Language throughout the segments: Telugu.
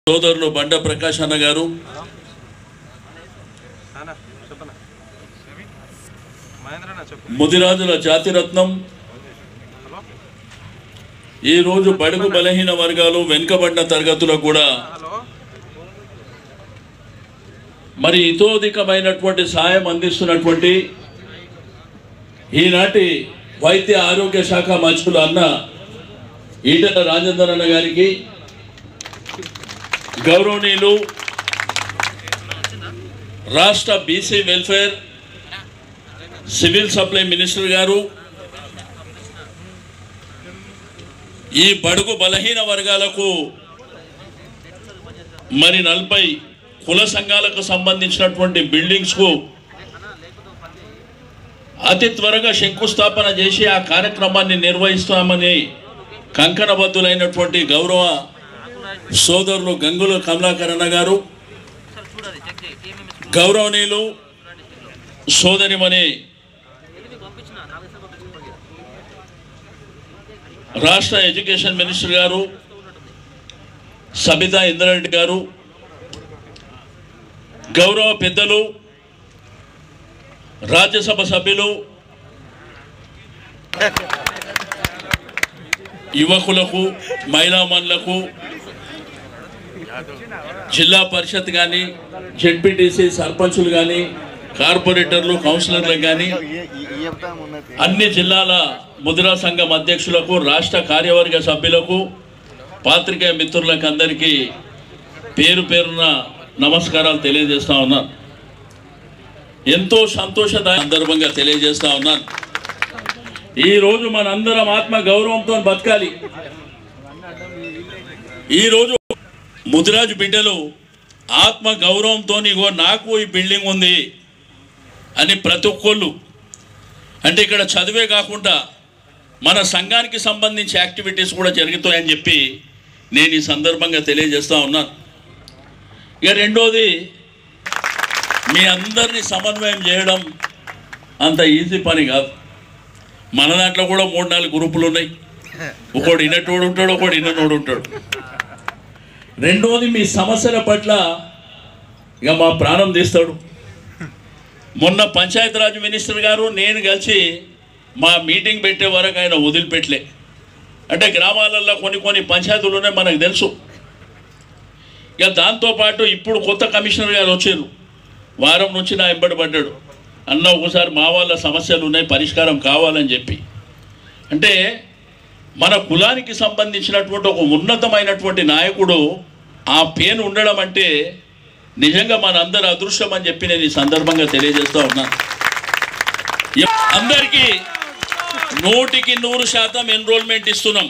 సోదరులు బండ ప్రకాష్ అన్న గారు అన్నా చెప్పనా మహేంద్రనా చెప్పు ముదిరాజుల జాతిరత్నం హలో ఈ రోజు బడుగు బలహీన వర్గాలు వెనుకబడిన తరగతులకు కూడా హలో మరి ఇతోధికమైనటువంటి సాయం అందిస్తున్నటువంటి ఈనాటి వైద్య ఆరోగ్య శాఖ మంత్రులు అన్న ఈటల రాజేందర్ అన్న గారికి గౌరవనీయులు రాష్ట్ర BC welfare civil supply minister గారు ఈ బడుగు బలహీన వర్గాలకు మరి నలభై కుల సంఘాలకు సంబంధించినటువంటి బిల్డింగ్స్కు అతి త్వరగా శంకుస్థాపన చేసి ఆ కార్యక్రమాన్ని నిర్వహిస్తామని కంకణబద్ధులైనటువంటి గౌరవ సోదరులు గంగుల కమలాకరణ గారు గౌరవనీయులు సోదరిమణి రాష్ట్ర ఎడ్యుకేషన్ మినిస్టర్ గారు సబితా ఇంద్రారెడ్డి గారు గౌరవ పెద్దలు రాజ్యసభ సభ్యులు యువకులకు మహిళామణులకు జిల్లా పరిషత్ కానీ జెడ్పీటీసీ సర్పంచులు కానీ కార్పొరేటర్లు కౌన్సిలర్లకు కానీ అన్ని జిల్లాల ముద్రా సంఘం అధ్యక్షులకు రాష్ట్ర కార్యవర్గ సభ్యులకు పాత్రికేయ మిత్రులకు అందరికీ పేరు పేరున నమస్కారాలు తెలియజేస్తా ఉన్నాను ఎంతో సంతోషదాయ సందర్భంగా తెలియజేస్తా ఉన్నాను ఈరోజు మనందరం ఆత్మ గౌరవంతో బతకాలి ఈరోజు ముదిరాజు బిడ్డలు ఆత్మ గౌరవంతో ఇగో నాకు ఈ బిల్డింగ్ ఉంది అని ప్రతి ఒక్కళ్ళు అంటే ఇక్కడ చదివే కాకుండా మన సంఘానికి సంబంధించి యాక్టివిటీస్ కూడా జరుగుతాయని చెప్పి నేను ఈ సందర్భంగా తెలియజేస్తా ఉన్నాను ఇక రెండోది మీ అందరినీ సమన్వయం చేయడం అంత ఈజీ పని కాదు మన దాంట్లో కూడా మూడు నాలుగు గ్రూపులు ఉన్నాయి ఒకడు ఇన్నటోడు ఉంటాడు ఒకడు ఇన్నోడు ఉంటాడు రెండోది మీ సమస్యల పట్ల ఇక మా ప్రాణం తీస్తాడు మొన్న పంచాయతీరాజ్ మినిస్టర్ గారు నేను కలిసి మా మీటింగ్ పెట్టే వరకు ఆయన వదిలిపెట్టలే అంటే గ్రామాలలో కొన్ని కొన్ని పంచాయతీలు ఉన్నాయి మనకు తెలుసు ఇక దాంతోపాటు ఇప్పుడు కొత్త కమిషనర్ గారు వచ్చారు వారం నుంచి నా ఎంబడి పడ్డాడు అన్న ఒకసారి మా వాళ్ళ సమస్యలు ఉన్నాయి పరిష్కారం కావాలని చెప్పి అంటే మన కులానికి సంబంధించినటువంటి ఒక ఉన్నతమైనటువంటి నాయకుడు ఆ పేను ఉండడం అంటే నిజంగా మన అందరి అదృష్టం అని చెప్పి నేను ఈ సందర్భంగా తెలియజేస్తా ఉన్నాను ఎప్- అందరికీ నూటికి నూరు శాతం ఎన్రోల్మెంట్ ఇస్తున్నాం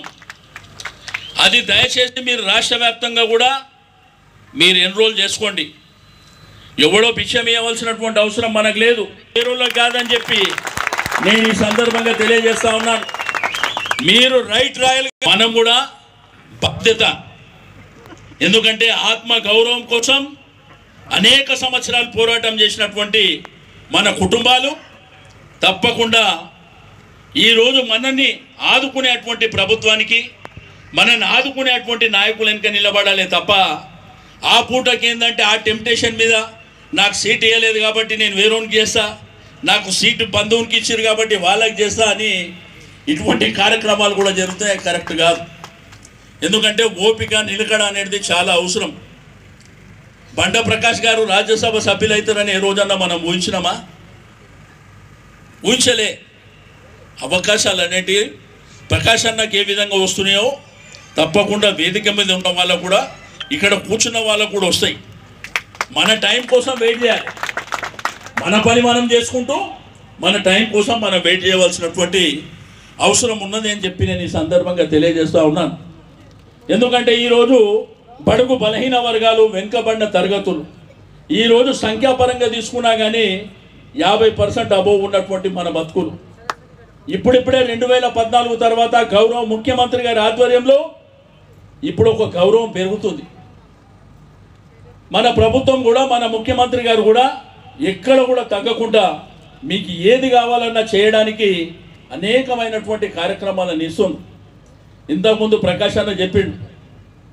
అది దయచేసి మీరు రాష్ట్ర వ్యాప్తంగా కూడా మీరు ఎన్రోల్ చేసుకోండి ఎవడో పిచ్చం ఇవ్వవలసినటువంటి అవసరం మనకు లేదు పేరులకు కాదని చెప్పి నేను ఈ సందర్భంగా తెలియజేస్తా ఉన్నాను మీరు రైట్ రాయల్ మనం కూడా బాధ్యత ఎందుకంటే ఆత్మ గౌరవం కోసం అనేక సంవత్సరాలు పోరాటం చేసినటువంటి మన కుటుంబాలు తప్పకుండా ఈరోజు మనల్ని ఆదుకునేటువంటి ప్రభుత్వానికి మనల్ని ఆదుకునేటువంటి నాయకులు వెనుక నిలబడాలి తప్ప ఆ పూటకి ఏంటంటే ఆ టెంప్టేషన్ మీద నాకు సీట్ ఇవ్వలేదు కాబట్టి నేను వేరేవానికి చేస్తా నాకు సీటు బంధువునికి ఇచ్చారు కాబట్టి వాళ్ళకి చేస్తా అని ఇటువంటి కార్యక్రమాలు కూడా జరుగుతాయి కరెక్ట్ కాదు ఎందుకంటే ఓపిక నిలకడ అనేది చాలా అవసరం బండ ప్రకాష్ గారు రాజ్యసభ సభ్యులు అవుతారని ఏ రోజన్నా మనం ఊహించినామా ఊహించలే అవకాశాలు అనేటివి ప్రకాష్ అన్నకి ఏ విధంగా వస్తున్నాయో తప్పకుండా వేదిక మీద ఉన్న వాళ్ళకు కూడా ఇక్కడ కూర్చున్న వాళ్ళకు కూడా వస్తాయి మన టైం కోసం వెయిట్ చేయాలి మన పని మనం చేసుకుంటూ మన టైం కోసం మనం వెయిట్ చేయవలసినటువంటి అవసరం ఉన్నది అని చెప్పి నేను ఈ సందర్భంగా తెలియజేస్తూ ఉన్నాను ఎందుకంటే ఈరోజు బడుగు బలహీన వర్గాలు వెనుకబడిన తరగతులు ఈరోజు సంఖ్యాపరంగా తీసుకున్నా కానీ యాభై పర్సెంట్ అబోవ్ ఉన్నటువంటి మన బతుకులు ఇప్పుడిప్పుడే రెండు వేల పద్నాలుగు తర్వాత గౌరవ ముఖ్యమంత్రి గారి ఆధ్వర్యంలో ఇప్పుడు ఒక గౌరవం పెరుగుతుంది మన ప్రభుత్వం కూడా మన ముఖ్యమంత్రి గారు కూడా ఎక్కడ కూడా తగ్గకుండా మీకు ఏది కావాలన్నా చేయడానికి అనేకమైనటువంటి కార్యక్రమాలను ఇస్తుంది ఇంతకుముందు ప్రకాష్ అన్న చెప్పిండు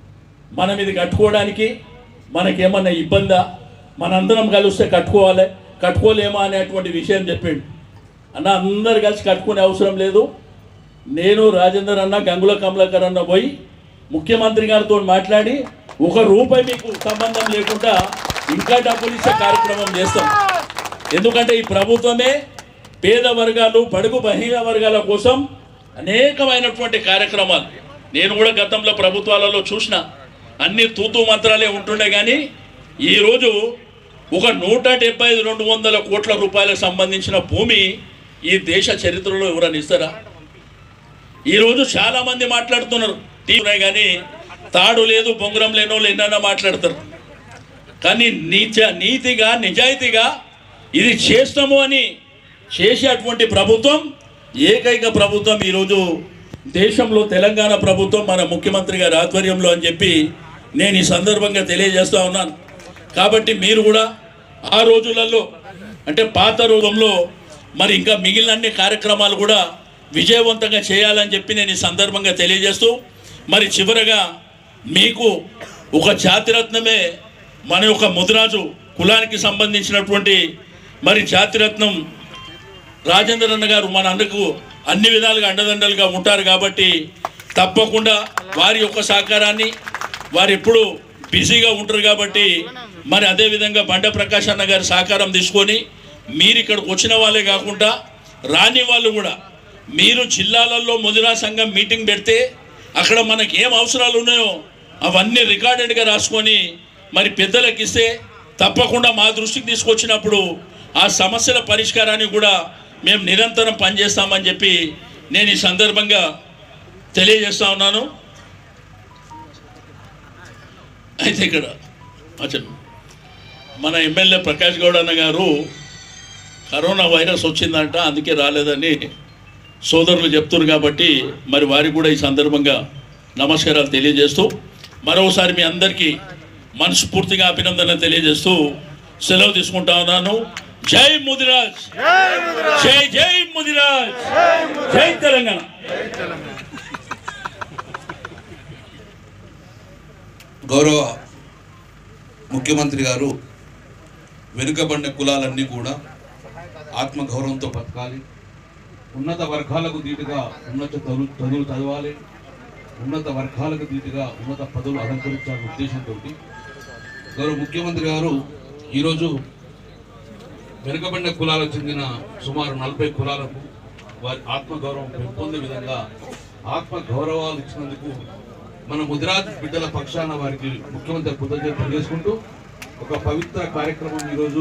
మనం ఇది కట్టుకోవడానికి మనకేమన్నా ఇబ్బందా మనందరం కలిస్తే కట్టుకోవాలి కట్టుకోలేమా అనేటువంటి విషయం చెప్పిండు అన్న అందరు కలిసి కట్టుకునే అవసరం లేదు నేను రాజేందర్ అన్న గంగుల కమలాకర్ అన్న పోయి ముఖ్యమంత్రి గారితో మాట్లాడి ఒక రూపాయి మీకు సంబంధం లేకుండా ఇంకా డబ్బులు ఇచ్చే కార్యక్రమం చేస్తాం ఎందుకంటే ఈ ప్రభుత్వమే పేద వర్గాలు బడుగు బలహీన వర్గాల కోసం అనేకమైనటువంటి కార్యక్రమాలు నేను కూడా గతంలో ప్రభుత్వాలలో చూసిన అన్ని తూతూ మంత్రాలే ఉంటుండే కానీ ఈరోజు ఒక నూట డెబ్బై ఐదు రెండు వందల కోట్ల రూపాయలకు సంబంధించిన భూమి ఈ దేశ చరిత్రలో ఎవరైనా ఇస్తారా ఈరోజు చాలా మంది మాట్లాడుతున్నారు తీవ్రమే కానీ తాడు లేదు బొంగురం లేనో ఎన్నైనా మాట్లాడతారు కానీ నీచ నీతిగా నిజాయితీగా ఇది చేస్తాము అని చేసేటువంటి ప్రభుత్వం ఏకైక ప్రభుత్వం ఈరోజు దేశంలో తెలంగాణ ప్రభుత్వం మన ముఖ్యమంత్రి గారి ఆధ్వర్యంలో అని చెప్పి నేను ఈ సందర్భంగా తెలియజేస్తా ఉన్నాను కాబట్టి మీరు కూడా ఆ రోజులలో అంటే పాత రూపంలో మరి ఇంకా మిగిలిన అన్ని కార్యక్రమాలు కూడా విజయవంతంగా చేయాలని చెప్పి నేను ఈ సందర్భంగా తెలియజేస్తూ మరి చివరగా మీకు ఒక జాతిరత్నమే మన యొక్క ముదిరాజు కులానికి సంబంధించినటువంటి మరి జాతిరత్నం రాజేంద్ర అన్న గారు మన అన్నకు అన్ని విధాలుగా అండదండలుగా ఉంటారు కాబట్టి తప్పకుండా వారి యొక్క సహకారాన్ని వారు ఎప్పుడు బిజీగా ఉంటారు కాబట్టి మరి అదేవిధంగా బండ ప్రకాష్ అన్న గారి సహకారం తీసుకొని మీరు ఇక్కడికి వచ్చిన వాళ్ళే కాకుండా రాని వాళ్ళు కూడా మీరు జిల్లాలలో ముదిరా సంఘం మీటింగ్ పెడితే అక్కడ మనకి ఏం అవసరాలు ఉన్నాయో అవన్నీ రికార్డెడ్గా రాసుకొని మరి పెద్దలకు ఇస్తే తప్పకుండా మా దృష్టికి తీసుకొచ్చినప్పుడు ఆ సమస్యల పరిష్కారానికి కూడా మేము నిరంతరం పనిచేస్తామని చెప్పి నేను ఈ సందర్భంగా తెలియజేస్తా ఉన్నాను అయితే ఇక్కడ అచ్చా మన ఎమ్మెల్యే ప్రకాష్ గౌడ్ అన్న గారు కరోనా వైరస్ వచ్చిందంట అందుకే రాలేదని సోదరులు చెప్తున్నారు కాబట్టి మరి వారికి కూడా ఈ సందర్భంగా నమస్కారాలు తెలియజేస్తూ మరోసారి మీ అందరికీ మనస్ఫూర్తిగా అభినందనలు తెలియజేస్తూ సెలవు తీసుకుంటా ఉన్నాను జై ముదిరాజ్ జై జై ముదిరాజ్ జై తెలంగాణ గౌరవ ముఖ్యమంత్రి గారు వెనుకబడిన కులాలన్నీ కూడా ఆత్మగౌరవంతో బతకాలి ఉన్నత వర్గాలకు ధీటుగా ఉన్నత చదువు చదువులు చదవాలి ఉన్నత వర్గాలకు ధీటుగా ఉన్నత పదవులు అలంకరించాలనే ఉద్దేశంతో గౌరవ ముఖ్యమంత్రి గారు ఈరోజు వెనుకబడిన కులాలకు చెందిన సుమారు నలభై కులాలకు వారి ఆత్మగౌరవం పెంపొందే విధంగా ఆత్మ గౌరవాలు ఇచ్చినందుకు మన ముదిరాజ్ బిడ్డల పక్షాన వారికి ముఖ్యమంత్రి కృతజ్ఞత తెలియజేసుకుంటూ ఒక పవిత్ర కార్యక్రమం ఈరోజు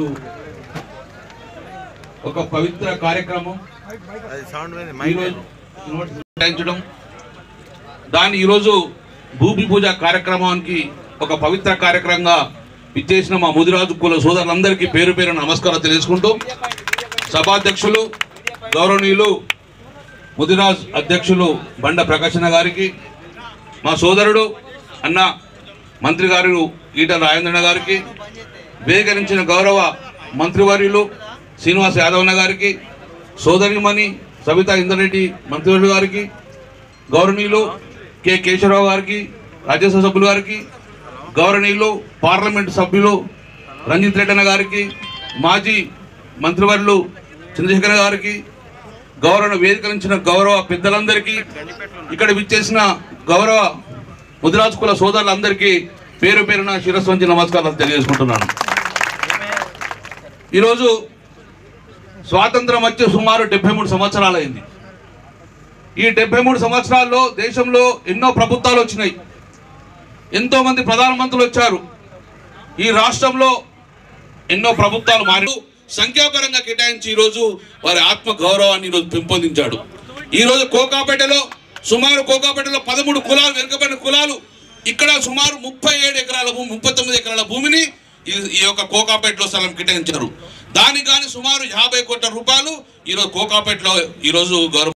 ఒక పవిత్ర కార్యక్రమం అది సౌండ్ మీద ఈరోజు కేటాయించడం దాన్ని ఈరోజు భూమి పూజ కార్యక్రమానికి ఒక పవిత్ర కార్యక్రమంగా ఇచ్చేసిన మా ముదిరాజు కుల సోదరులందరికీ పేరు పేరు నమస్కారం తెలియజేసుకుంటూ సభాధ్యక్షులు గౌరవనీయులు ముదిరాజ్ అధ్యక్షులు బండ ప్రకాశన గారికి మా సోదరుడు అన్న మంత్రి గారు ఈటల రాజేంద్రన్న గారికి వేగరించిన గౌరవ మంత్రివర్యులు శ్రీనివాస్ యాదవన్న గారికి సోదరిమణి సవితా ఇందరెడ్డి మంత్రివర్యులు గారికి గౌరవనీయులు కె కేశవరావు గారికి రాజ్యసభ సభ్యులు గారికి గౌరవనీయులు పార్లమెంట్ సభ్యులు రంజిత్ రెడ్డి అన్న గారికి మాజీ మంత్రివర్యులు చంద్రశేఖర్ గారికి గౌరవ వేదికరించిన గౌరవ పెద్దలందరికీ ఇక్కడ విచ్చేసిన గౌరవ ముదిరాజు కుల సోదరులందరికీ పేరు పేరున శిరస్సు వంచి నమస్కారాలు తెలియజేసుకుంటున్నాను ఈరోజు స్వాతంత్రం వచ్చి సుమారు డెబ్బై మూడు సంవత్సరాలు అయింది ఈ డెబ్బై మూడు సంవత్సరాల్లో దేశంలో ఎన్నో ప్రభుత్వాలు వచ్చినాయి ఎంతో మంది ప్రధానమంత్రులు వచ్చారు ఈ రాష్ట్రంలో ఎన్నో ప్రభుత్వాలు మారి సంఖ్యాపరంగా కేటాయించి ఈరోజు వారి ఆత్మ గౌరవాన్ని ఈరోజు పెంపొందించాడు ఈరోజు కోకాపేటలో సుమారు కోకాపేటలో పదమూడు కులాలు వెనుకబడిన కులాలు ఇక్కడ సుమారు ముప్పై ఏడు ఎకరాల భూమి ముప్పై తొమ్మిది ఎకరాల భూమిని ఈ- ఈ యొక్క కోకాపేటలో స్థలం కేటాయించారు దానికి కానీ సుమారు యాభై కోట్ల రూపాయలు ఈరోజు కోకాపేటలో ఈరోజు గౌరవ